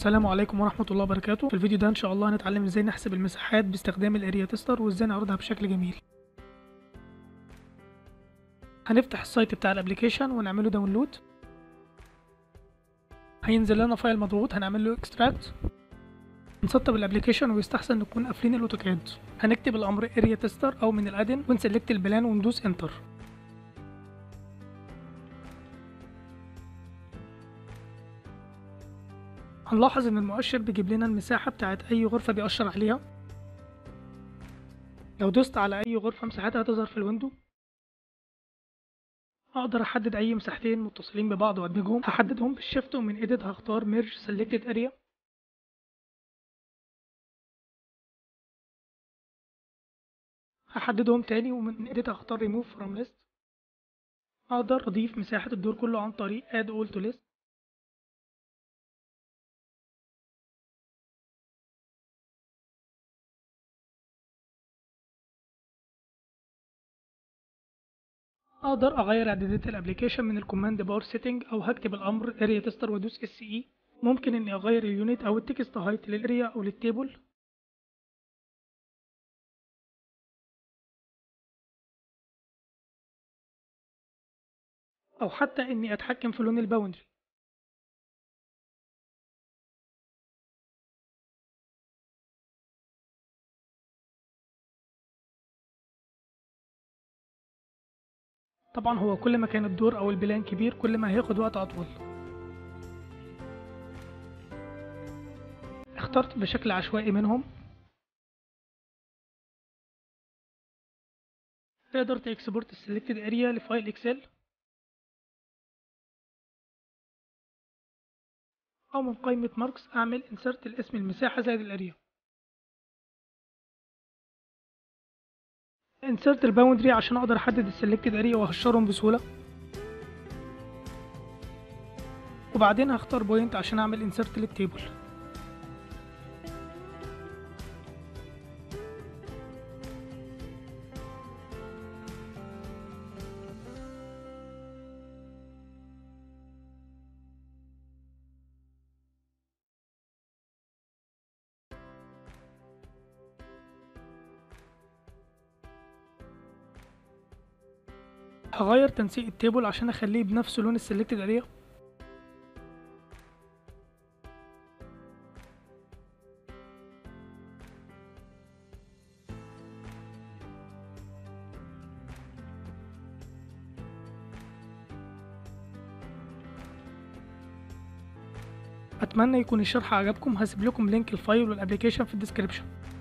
السلام عليكم ورحمة الله وبركاته في الفيديو ده ان شاء الله هنتعلم ازاي نحسب المساحات باستخدام الاريا تيستر وازاي نعرضها بشكل جميل هنفتح السايت بتاع الابليكيشن ونعمله داونلود هينزل لنا فايل مضغوط هنعمل له اكستراكت نسطب الابليكيشن ويستحسن نكون قافلين الاوتوكاد هنكتب الامر اريا تيستر او من الادن ونسلكت البلان وندوس انتر هنلاحظ ان المؤشر بيجيب لنا المساحة بتاعت اي غرفة بيأشر عليها لو دوست على اي غرفة مساحتها هتظهر في الويندو اقدر احدد اي مساحتين متصلين ببعض وادمجهم هحددهم بالشيفت ومن ايديت هختار ميرج سيلكتد اريا هحددهم تاني ومن ايديت هختار ريموف فروم ليست اقدر اضيف مساحة الدور كله عن طريق اد اول تو ليست اقدر اغير اعدادات الابليكيشن من الكوماند بار سيتنج او هكتب الامر اريا تستر وادوس اس اي ممكن اني اغير اليونت او التكست هايت للاريا او للتيبل او حتى اني اتحكم في لون الباوندري طبعا هو كل ما كان الدور او البلان كبير كل ما هياخد وقت اطول اخترت بشكل عشوائي منهم تقدر تكسبورت السلكتد اريا لفايل اكسل او من قائمة ماركس اعمل انسرت الاسم المساحة زائد الاريا انسرت الباوندري عشان اقدر احدد السلكتد اريا وهشرهم بسهوله وبعدين هختار بوينت عشان اعمل انسرت للتيبل هغير تنسيق التيبل عشان اخليه بنفس لون السلكتد اريا اتمنى يكون الشرح عجبكم هسيب لكم لينك الفايل والابليكيشن في الديسكريبشن